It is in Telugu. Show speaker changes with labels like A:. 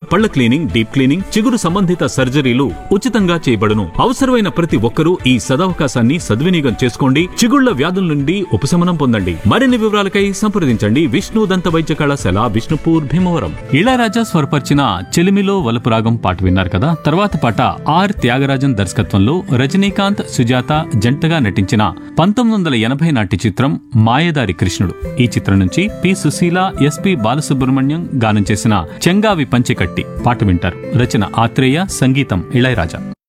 A: పళ్ల క్లీనింగ్ డీప్ క్లీనింగ్ చిగురు సంబంధిత సర్జరీలు ఉచితంగా చేయబడును అవసరమైన ప్రతి ఒక్కరూ ఈ సదవకాశాన్ని సద్వినియోగం చేసుకోండి చిగుళ్ల వ్యాధుల నుండి ఉపశమనం పొందండి మరిన్ని వివరాలకై సంప్రదించండి విష్ణు దంత వైద్య కళాశాల విష్ణుపూర్ భీమవరం ఇళయరాజా స్వరపరిచిన చెలిమిలో వలపురాగం పాట విన్నారు కదా తర్వాత పాట ఆర్ త్యాగరాజన్ దర్శకత్వంలో రజనీకాంత్ సుజాత జంటగా నటించిన పంతొమ్మిది వందల ఎనభై నాటి చిత్రం మాయదారి కృష్ణుడు ఈ చిత్రం నుంచి పి సుశీల ఎస్పి బాలసుబ్రహ్మణ్యం గానం చేసిన చెంగావి పంచెకట్టి పాట వింటారు రచన ఆత్రేయ సంగీతం ఇళయరాజా